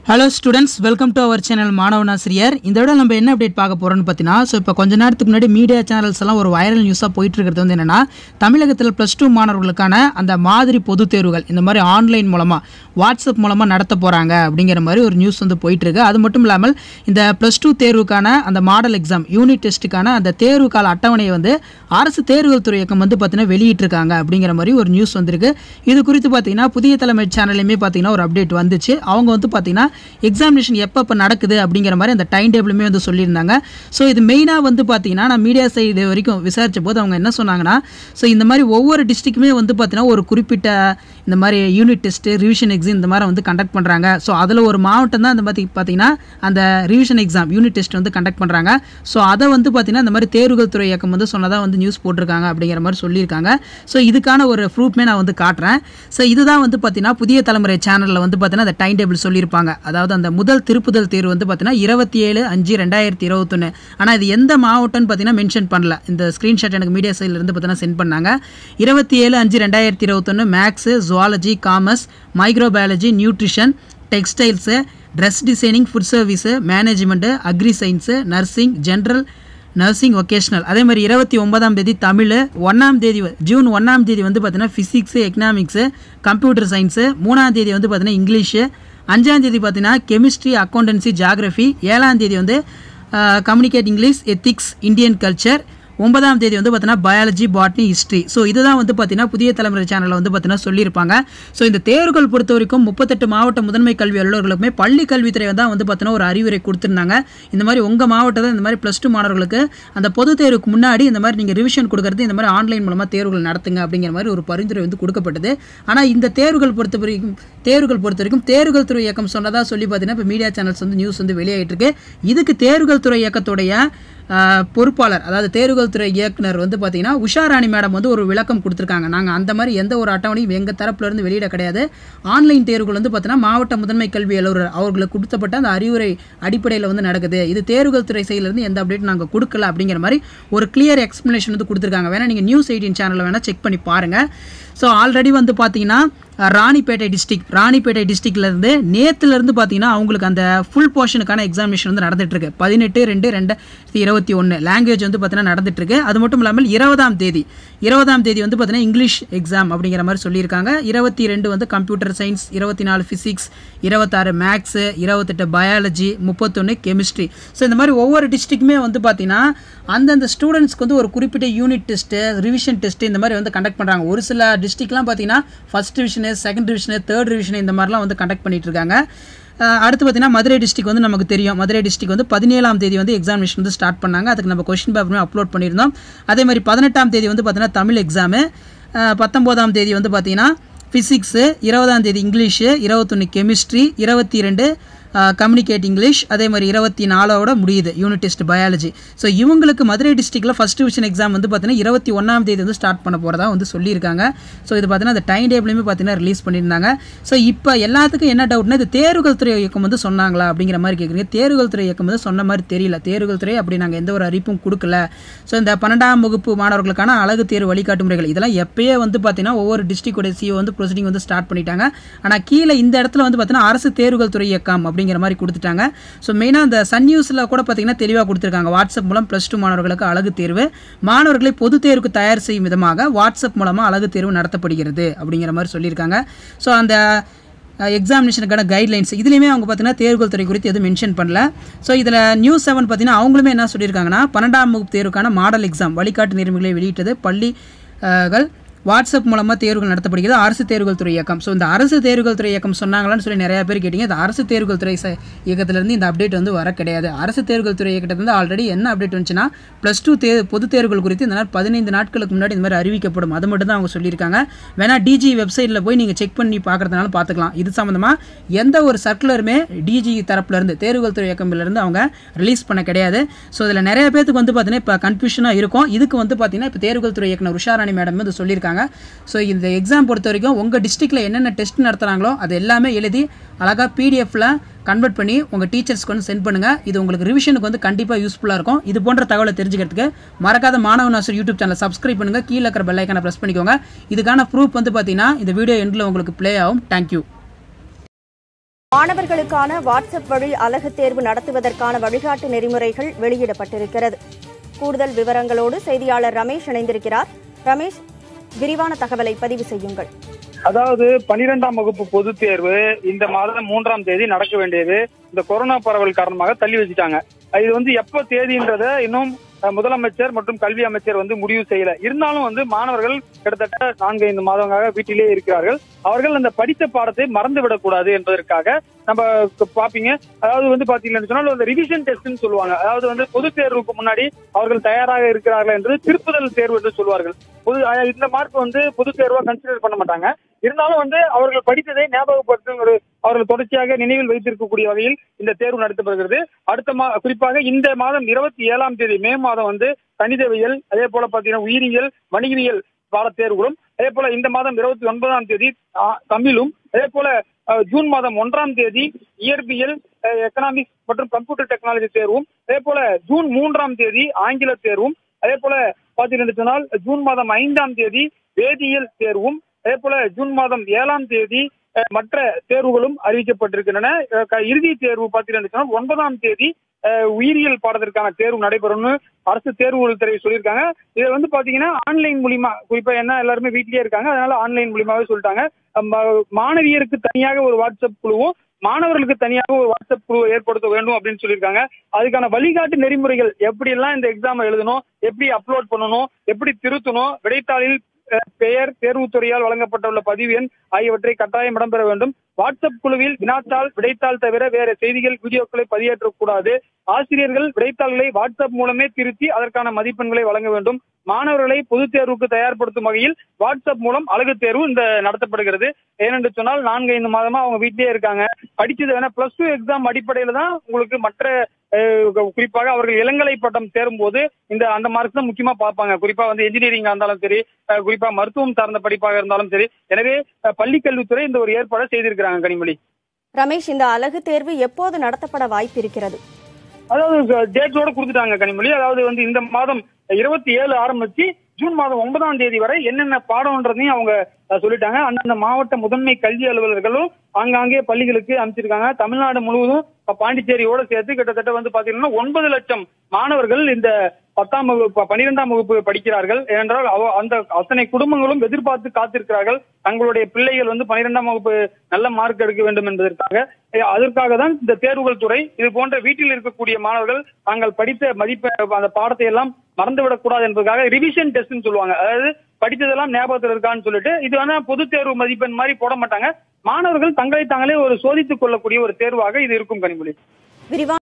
hello students welcome to our channel மாணவன் ஆசிரியர் இந்த விட நம்ம என்ன அப்டேட் பார்க்க போகிறோம்னு பார்த்தீங்கன்னா ஸோ இப்போ கொஞ்ச நேரத்துக்கு முன்னாடி மீடியா சேனல்ஸ் எல்லாம் ஒரு வைரல் நியூஸாக போயிட்டு இருக்கிறது வந்து என்னென்னா தமிழகத்தில் ப்ளஸ் டூ மாணவர்களுக்கான அந்த மாதிரி பொதுத் தேர்வுகள் இந்த மாதிரி ஆன்லைன் மூலமாக வாட்ஸ்அப் மூலமாக நடத்த போகிறாங்க அப்படிங்கிற மாதிரி ஒரு நியூஸ் வந்து போயிட்டுருக்கு அது மட்டும் இல்லாமல் இந்த ப்ளஸ் டூ தேர்வுக்கான அந்த மாடல் எக்ஸாம் யூனிட் டெஸ்ட்டுக்கான அந்த தேர்வு கால அட்டவணையை வந்து அரசு தேர்வுகள் துறை இயக்கம் வந்து பார்த்தீங்கன்னா வெளியிட்டிருக்காங்க அப்படிங்கிற மாதிரி ஒரு நியூஸ் வந்திருக்கு இது குறித்து பார்த்தீங்கன்னா புதிய தலைமை சேனல்லையுமே பார்த்தீங்கன்னா ஒரு அப்டேட் வந்துச்சு அவங்க வந்து பார்த்தீங்கன்னா எக்ஸாமினேஷன் எப்போ நடக்குது அப்படிங்கிற மாதிரி அந்த டைம் டேபிளுமே வந்து சொல்லியிருந்தாங்க ஸோ இது மெயினாக வந்து பார்த்தீங்கன்னா நான் மீடியா சைடு வரைக்கும் விசாரித்த போது அவங்க என்ன சொன்னாங்கன்னா ஸோ இந்த மாதிரி ஒவ்வொரு டிஸ்ட்ரிக்குமே வந்து பார்த்தீங்கன்னா ஒரு குறிப்பிட்ட இந்த மாதிரி யூனிட் டெஸ்ட்டு ரிவிஷன் எக்ஸாம் இந்த மாதிரி வந்து கண்டக்ட் பண்ணுறாங்க ஸோ அதில் ஒரு மாவட்டம் தான் இந்த மாதிரி பார்த்தீங்கன்னா அந்த ரிவிஷன் எக்ஸாம் யூனிட் டெஸ்ட் வந்து கண்டக்ட் பண்ணுறாங்க ஸோ அதை வந்து பார்த்தீங்கன்னா இந்த மாதிரி தேர்வுகள் துறை இயக்கம் வந்து சொன்னதாக வந்து நியூஸ் போட்டிருக்காங்க அப்படிங்கிற மாதிரி சொல்லியிருக்காங்க ஸோ இதுக்கான ஒரு ப்ரூஃப்மே நான் வந்து காட்டுறேன் ஸோ இதுதான் வந்து பார்த்தீங்கன்னா புதிய தலைமுறை சேனலில் வந்து பார்த்தீங்கன்னா அந்த டைம் டேபிள் சொல்லியிருப்பாங்க அதாவது அந்த முதல் திருப்புதல் தேர்வு வந்து பார்த்தீங்கன்னா இருபத்தி ஏழு அஞ்சு ரெண்டாயிரத்தி இருபத்தொன்று ஆனால் இது எந்த மாவட்டம்னு பார்த்தீங்கன்னா மென்ஷன் பண்ணல இந்த ஸ்க்ரீன்ஷாட் எனக்கு மீடியா சைட்லேருந்து பார்த்தீங்கன்னா சென்ட் பண்ணாங்க இருபத்தி ஏழு அஞ்சு ரெண்டாயிரத்தி இருபத்தொன்று maths zoology commerce microbiology nutrition textiles dress designing food service management agri science nursing general nursing vocational அதே மாதிரி இருபத்தி ஒன்பதாம் தேதி தமிழ் ஒன்றாம் தேதி வ- ஜூன் ஒன்றாம் தேதி வந்து பார்த்தீங்கன்னா ஃபிசிக்ஸு எக்கனாமிக்ஸு கம்ப்யூட்டர் சயின்ஸு மூணாம் தேதி வந்து பார்த்தீங்கன்னா இங்கிலீஷு அஞ்சாம் தேதி பார்த்தீங்கன்னா கெமிஸ்ட்ரி அக்கௌண்டன்சி ஜியாகிரஃபி ஏழாம் தேதி வந்து communicate English ethics Indian culture ஒன்பதாம் தேதி வந்து பார்த்தீங்கன்னா பயாலஜி பாட்னி ஹிஸ்ட்ரி ஸோ இதுதான் வந்து பார்த்தீங்கன்னா புதிய தலைமுறை சேனலில் வந்து பார்த்தீங்கன்னா சொல்லியிருப்பாங்க ஸோ இந்த தேர்வுகள் பொறுத்த வரைக்கும் முப்பத்தெட்டு மாவட்ட முதன்மை கல்வி அலுவலர்களுக்குமே பள்ளி கல்வித்துறை தான் வந்து பார்த்தீங்கன்னா ஒரு அறிவுரை கொடுத்துருந்தாங்க இந்த மாதிரி உங்கள் மாவட்டத்தில் இந்த மாதிரி ப்ளஸ் டூ மாணவர்களுக்கு அந்த பொதுத் தேர்வுக்கு முன்னாடி இந்த மாதிரி நீங்கள் ரிவிஷன் கொடுக்கறது இந்த மாதிரி ஆன்லைன் மூலமாக தேர்வுகள் நடத்துங்க அப்படிங்கிற மாதிரி ஒரு பரிந்துரை வந்து கொடுக்கப்பட்டது ஆனால் இந்த தேர்வுகள் பொறுத்த வரைக்கும் தேர்வுகள் பொறுத்த வரைக்கும் தேர்வுகள் துறை இயக்கம் சொன்னதாக சொல்லி பார்த்தீங்கன்னா இப்போ மீடியா சேனல்ஸ் வந்து நியூஸ் வந்து வெளியாயிட்டு இருக்கு இதுக்கு தேர்வுகள் துறை இயக்கத்துடைய ஆஹ், பொறுப்பாளர் அதாவது தேர்வுகள் துறை இயக்குனர் வந்து பார்த்தீங்கன்னா உஷாராணி மேடம் வந்து ஒரு விளக்கம் கொடுத்துருக்காங்க நாங்கள் அந்த மாதிரி எந்த ஒரு அட்டவணையும் எங்கள் தரப்புலேருந்து வெளியிட கிடையாது ஆன்லைன் தேர்வுகள் வந்து பார்த்தீங்கன்னா மாவட்ட முதன்மை கல்வி அலுவலர் அவர்களுக்கு கொடுத்தப்பட்ட அந்த அறிவுரை அடிப்படையில் வந்து நடக்குது இது தேர்வுகள் துறை சைட்லேருந்து எந்த அப்டேட் நாங்கள் கொடுக்கல அப்படிங்கிற மாதிரி ஒரு கிளியர் எக்ஸ்ப்ளனேஷன் வந்து கொடுத்துருக்காங்க வேணால் நீங்கள் நியூஸ் எயிட்டின் சேனலில் வேணால் செக் பண்ணி பாருங்கள் ஸோ ஆல்ரெடி வந்து பார்த்தீங்கன்னா அஹ், ராணிப்பேட்டை டிஸ்ட்ரிக் ராணிப்பேட்டை டிஸ்ட்ரிக்ட்லேருந்து நேற்றுலேருந்து பார்த்தீங்கன்னா அவங்களுக்கு அந்த ஃபுல் போர்ஷனுக்கான எக்ஸாமினேஷன் வந்து நடந்துட்டுருக்கு பதினெட்டு ரெண்டு ரெண்டாயிரத்தி இருபத்தி ஒன்று லாங்குவேஜ் வந்து பார்த்தீங்கன்னா நடந்துட்டுருக்கு அது மட்டும் இல்லாமல் இருபதாம் தேதி இருபதாம் தேதி வந்து பார்த்தீங்கன்னா இங்கிலீஷ் எக்ஸாம் அப்படிங்கிற மாதிரி சொல்லியிருக்காங்க இருபத்தி ரெண்டு வந்து கம்ப்யூட்டர் சயின்ஸ் இருபத்தி நாலு ஃபிசிக்ஸ் இருபத்தாறு மேக்ஸு இருபத்தெட்டு பயாலஜி முப்பத்தொன்று கெமிஸ்ட்ரி ஸோ இந்த மாதிரி ஒவ்வொரு டிஸ்ட்ரிக்குமே வந்து பார்த்தீங்கன்னா அந்தந்த ஸ்டூடெண்ட்ஸ்க்கு வந்து ஒரு குறிப்பிட்ட யூனிட் டெஸ்ட்டு ரிவிஷன் டெஸ்ட்டு இந்த மாதிரி வந்து கண்டக்ட் பண்ணுறாங்க ஒரு சில டிஸ்ட்ரிக்ட்லாம் பார்த்தீங்கன்னா first division second division third division இந்த மாதிரிலாம் வந்து கண்டக்ட் பண்ணிட்டு இருக்காங்க அஹ் அடுத்து பார்த்தீங்கன்னா மதுரை டிஸ்ட்ரிக் வந்து நமக்கு தெரியும் மதுரை டிஸ்ட்ரிக் வந்து பதினேழாம் தேதி வந்து எக்ஸாமினேஷன் வந்து ஸ்டார்ட் பண்ணாங்க அதுக்கு நம்ம கொஷின் பேப்பருமே அப்லோட் பண்ணியிருந்தோம் அதே மாதிரி பதினெட்டாம் தேதி வந்து பார்த்தீங்கன்னா தமிழ் எக்ஸாமு பத்தொம்போதாம் தேதி வந்து பார்த்தீங்கன்னா ஃபிசிக்ஸு இருபதாம் தேதி இங்கிலீஷு இருபத்தொன்று கெமிஸ்ட்ரி இருபத்தி ரெண்டு கம்யூனிகேட் இங்கிலீஷ் அதே மாதிரி இருபத்தி நாலோட முடியுது யூனிட் டெஸ்ட் பயாலஜி ஸோ இவங்களுக்கு மதுரை டிஸ்ட்ரிக்டில் ஃபஸ்ட் டிவிஷன் எக்ஸாம் வந்து பார்த்தீங்கன்னா இருபத்தி ஒன்றாம் தேதி வந்து ஸ்டார்ட் பண்ண போகிறதா வந்து சொல்லியிருக்காங்க ஸோ இது பார்த்தீங்கன்னா அந்த டைம் டேபிளுமே பார்த்தீங்கன்னா ரிலீஸ் பண்ணியிருந்தாங்க ஸோ இப்போ எல்லாத்துக்கும் என்ன டவுட்னா இது தேர்வுகள் துறை இயக்கம் வந்து சொன்னாங்களா அப்படிங்கிற மாதிரி கேட்குறீங்க தேர்வுகள் துறை இயக்கம் வந்து சொன்ன மாதிரி தெரியல தேர்வுகள் துறை அப்படி நாங்கள் எந்த ஒரு அறிவிப்பும் கொடுக்கல ஸோ இந்த பன்னெண்டாம் வகுப்பு மாணவர்களுக்கான அழகு தேர்வு வழிகாட்டு முறைகள் இதெல்லாம் எப்பயே வந்து பார்த்தீங்கன்னா ஒவ்வொரு டிஸ்ட்ரிக்டோட சிஓ வந்து ப்ரொசீடிங் வந்து ஸ்டார்ட் பண்ணிட்டாங்க ஆனால் கீழே இந்த இடத்துல வந்து பார்த்தீங்கன்னா அரசு தேர்வுகள் துறை இயக்கம் அப்படிங்கிற மாதிரி கொடுத்துட்டாங்க ஸோ மெயினாக அந்த சன் நியூஸில் கூட பார்த்தீங்கன்னா தெளிவாக கொடுத்துருக்காங்க வாட்ஸ்அப் மூலம் ப்ளஸ் டூ மாணவர்களுக்கு அழகு தேர்வு மாணவர்களை பொதுத் தேர்வுக்கு தயார் செய்யும் விதமாக வாட்ஸ்அப் மூலமாக அழகு தேர்வு நடத்தப்படுகிறது அப்படிங்கிற மாதிரி சொல்லியிருக்காங்க ஸோ அந்த எக்ஸாமினேஷனுக்கான கைட்லைன்ஸ் இதுலேயுமே அவங்க பார்த்தீங்கன்னா தேர்வுகள் துறை குறித்து எதுவும் மென்ஷன் பண்ணல ஸோ இதில் நியூஸ் செவன் பார்த்தீங்கன்னா அவங்களுமே என்ன சொல்லியிருக்காங்கன்னா பன்னெண்டாம் வகுப்பு தேர்வுக்கான மாடல் எக்ஸாம் வழிகாட்டு நெறிமுறைகளை வெளியிட்டது பள்ளிகள் வாட்ஸ்அப் மூலமாக தேர்வுகள் நடத்தப்படுகிறது அரசு தேர்வுகள் துறை இயக்கம் ஸோ இந்த அரசு தேர்வுகள் துறை இயக்கம் சொன்னாங்களான்னு சொல்லி நிறைய பேர் கேட்டீங்க இந்த அரசு தேர்வுகள் துறை ச- இயக்கத்திலேருந்து இந்த அப்டேட் வந்து வர கிடையாது அரசு தேர்வுகள் துறை இயக்கத்திலிருந்து ஆல்ரெடி என்ன அப்டேட் வந்துச்சுன்னா ப்ளஸ் டூ தே பொது தேர்வுகள் குறித்து இந்த மாதிரி பதினைந்து நாட்களுக்கு முன்னாடி இந்த மாதிரி அறிவிக்கப்படும் அது மட்டும் தான் அவங்க சொல்லியிருக்காங்க வேணா டிஜி வெப்சைட்டில் போய் நீங்கள் செக் பண்ணி பார்க்குறதுனால பார்த்துக்கலாம் இது சம்மந்தமாக எந்த ஒரு சர்க்குலருமே டிஜி தரப்புலேருந்து தேர்வுகள் துறை இயக்கம்லேருந்து அவங்க ரிலீஸ் பண்ண கிடையாது ஸோ இதில் நிறைய பேருக்கு வந்து பார்த்தீங்கன்னா இப்போ கன்ஃபியூஷனாக இருக்கும் இதுக்கு வந்து பார்த்தீங்கன்னா இப்போ தேர்வுகள் துறை இயக்குனர் உஷாராணி மேடம் வந்து சொல்லியிருக்காங்க ஸோ இந்த எக்ஸாம் பொறுத்த வரைக்கும் உங்கள் டிஸ்ட்ரிக்டில் என்னென்ன டெஸ்ட் நடத்துகிறாங்களோ அது எல்லாமே எழுதி அழகாக பிடிஎஃப்ல கன்வெர்ட் பண்ணி உங்கள் டீச்சர்ஸ்க்கு வந்து சென்ட் பண்ணுங்கள் இது உங்களுக்கு ரிவிஷனுக்கு வந்து கண்டிப்பாக யூஸ்ஃபுல்லாக இருக்கும் இது போன்ற தகவலை தெரிஞ்சுக்கிறதுக்கு மறக்காத மாணவன் ஆசிரியர் யூடியூப் சேனலை சப்ஸ்கிரைப் பண்ணுங்கள் கீழே இருக்கிற பெல் ஐக்கானை ப்ரெஸ் பண்ணிக்கோங்க இதுக்கான ப்ரூஃப் வந்து பார்த்தீங்கன்னா இந்த வீடியோ எண்டில் உங்களுக்கு ப்ளே ஆகும் தேங்க்யூ மாணவர்களுக்கான வாட்ஸ்அப் வழி அலகு தேர்வு நடத்துவதற்கான வழிகாட்டு நெறிமுறைகள் வெளியிடப்பட்டிருக்கிறது கூடுதல் விவரங்களோடு செய்தியாளர் ரமேஷ் இணைந்திருக்கிறார் ரமேஷ் விரிவான தகவலை பதிவு செய்யுங்கள் அதாவது பனிரெண்டாம் வகுப்பு பொதுத் தேர்வு இந்த மாதம் மூன்றாம் தேதி நடக்க வேண்டியது இந்த கொரோனா பரவல் காரணமாக தள்ளி வச்சுட்டாங்க இது வந்து எப்ப தேதின்றத இன்னும் அஹ், முதலமைச்சர் மற்றும் கல்வி அமைச்சர் வந்து முடிவு செய்யல இருந்தாலும் வந்து மாணவர்கள் கிட்டத்தட்ட நான்கு ஐந்து மாதங்களாக வீட்டிலே இருக்கிறார்கள் அவர்கள் அந்த படித்த பாடத்தை மறந்து விடக்கூடாது என்பதற்காக நம்ம க- பாப்பீங்க அதாவது வந்து பாத்தீங்கன்னு சொன்னால் அந்த ரிவிஷன் டெஸ்ட்னு சொல்லுவாங்க அதாவது வந்து பொது தேர்வுக்கு முன்னாடி அவர்கள் தயாராக இருக்கிறார்கள் என்று திருப்புதல் தேர்வு என்று சொல்வார்கள் பொது அஹ் இந்த மார்க் வந்து பொது தேர்வா கன்சிடர் பண்ண மாட்டாங்க இருந்தாலும் வந்து அவர்கள் படித்ததை ஞாபகப்படுத்தும் ஒரு அவர்கள் தொடர்ச்சியாக நினைவில் வைத்திருக்கக்கூடிய வகையில் இந்த தேர்வு நடத்தப்படுகிறது அடுத்த மா குறிப்பாக இந்த மாதம் இருபத்தி ஏழாம் தேதி மே மாதம் வந்து கணிதவியல் அதே போல பாத்தீங்கன்னா உயிரியல் வணிகவியல் பாடத் தேர்வுகளும் அதே போல இந்த மாதம் இருபத்தி ஒன்பதாம் தேதி ஆ, தமிழும் அதே போல அஹ், ஜூன் மாதம் ஒன்றாம் தேதி இயற்பியல் எக்கனாமிக்ஸ் மற்றும் கம்ப்யூட்டர் டெக்னாலஜி தேர்வும் அதே போல ஜூன் மூன்றாம் தேதி ஆங்கில தேர்வும் அதே போல பாத்தீங்கன்னு சொன்னால் ஜூன் மாதம் ஐந்தாம் தேதி வேதியியல் தேர்வும் அதே போல ஜூன் மாதம் ஏழாம் தேதி அஹ், மற்ற தேர்வுகளும் அறிவிக்கப்பட்டிருக்கின்றன அஹ், க- இறுதி தேர்வு பாத்தீங்கன்னு சொன்னால் ஒன்பதாம் தேதி அஹ், உயிரியல் பாடத்திற்கான தேர்வு நடைபெறும்னு அரசு தேர்வுகள் துறை சொல்லியிருக்காங்க இதை வந்து பாத்தீங்கன்னா ஆன்லைன் மூலியமா குறிப்பா என்ன எல்லாருமே வீட்லயே இருக்காங்க அதனால ஆன்லைன் மூலியமாவே சொல்லிட்டாங்க ம- மாணவியருக்கு தனியாக ஒரு வாட்ஸ்அப் குழுவும் மாணவர்களுக்கு தனியாக ஒரு வாட்ஸ்அப் குழுவை ஏற்படுத்த வேண்டும் அப்படின்னு சொல்லியிருக்காங்க அதுக்கான வழிகாட்டு நெறிமுறைகள் எப்படி எல்லாம் இந்த எக்ஸாம் எழுதணும் எப்படி அப்லோட் பண்ணணும் எப்படி திருத்தணும் விடைத்தாளில் அஹ், பெயர் தேர்வுத்துறையால் வழங்கப்பட்டுள்ள பதிவு எண் ஆகியவற்றை கட்டாயம் இடம்பெற வேண்டும் வாட்ஸ்அப் குழுவில் வினாத்தாள் விடைத்தாள் தவிர வேற செய்திகள் வீடியோக்களை பதிவேற்றக்கூடாது ஆசிரியர்கள் விடைத்தாள்களை வாட்ஸ்அப் மூலமே திருத்தி அதற்கான மதிப்பெண்களை வழங்க வேண்டும் மாணவர்களை பொதுத் தேர்வுக்கு தயார்படுத்தும் வகையில் வாட்ஸ்அப் மூலம் அழகு தேர்வு இந்த நடத்தப்படுகிறது ஏனென்று சொன்னால் நான்கு ஐந்து மாதமா அவங்க வீட்டிலேயே இருக்காங்க படிச்சது வேணா பிளஸ் டூ எக்ஸாம் அடிப்படையில தான் உங்களுக்கு மற்ற அஹ், குறிப்பாக அவர்கள் இளங்கலை பட்டம் சேரும் போது இந்த அந்த மார்க் தான் முக்கியமா பார்ப்பாங்க குறிப்பா வந்து இன்ஜினியரிங்கா இருந்தாலும் சரி அஹ், குறிப்பா மருத்துவம் சார்ந்த படிப்பாக இருந்தாலும் சரி எனவே அஹ், பள்ளிக் கல்வித்துறை இந்த ஒரு ஏற்பாடை செய்திருக்கிறாங்க கனிமொழி ரமேஷ் இந்த அலகு தேர்வு எப்போது நடத்தப்பட வாய்ப்பு இருக்கிறது அதாவது டேட்டோட கொடுத்துட்டாங்க கனிமொழி அதாவது வந்து இந்த மாதம் இருபத்தி ஏழு ஆரம்பிச்சு ஜூன் மாதம் ஒன்பதாம் தேதி வரை என்னென்ன பாடம்ன்றதையும் அவங்க அஹ், சொல்லிட்டாங்க அந்தந்த மாவட்ட முதன்மை கல்வி அலுவலர்களும் ஆங்காங்கே பள்ளிகளுக்கு அமைச்சிருக்காங்க தமிழ்நாடு முழுவதும் இப்ப பாண்டிச்சேரியோட சேர்த்து கிட்டத்தட்ட வந்து பாத்தீங்கன்னா ஒன்பது லட்சம் மாணவர்கள் இந்த பத்தாம் வகுப்பு பன்னிரெண்டாம் வகுப்பு படிக்கிறார்கள் ஏனென்றால் அவ- அந்த அத்தனை குடும்பங்களும் எதிர்பார்த்து காத்திருக்கிறார்கள் தங்களுடைய பிள்ளைகள் வந்து பன்னிரெண்டாம் வகுப்பு நல்ல மார்க் எடுக்க வேண்டும் என்பதற்காக எ, அதற்காக தான் இந்த தேர்வுகள் துறை இது போன்ற வீட்டில் இருக்கக்கூடிய மாணவர்கள் தாங்கள் படித்த மதிப்பெ அந்த பாடத்தை எல்லாம் மறந்துவிடக் கூடாது என்பதற்காக ரிவிஷன் டெஸ்ட்னு சொல்லுவாங்க அதாவது படித்ததெல்லாம் ஞாபகத்தில் இருக்கான்னு சொல்லிட்டு இது வேணா பொது தேர்வு மதிப்பெண் மாதிரி போட மாட்டாங்க மாணவர்கள் தங்களை தாங்களே ஒரு சோதித்துக் கொள்ளக்கூடிய ஒரு தேர்வாக இது இருக்கும் கனிமொழி விரிவான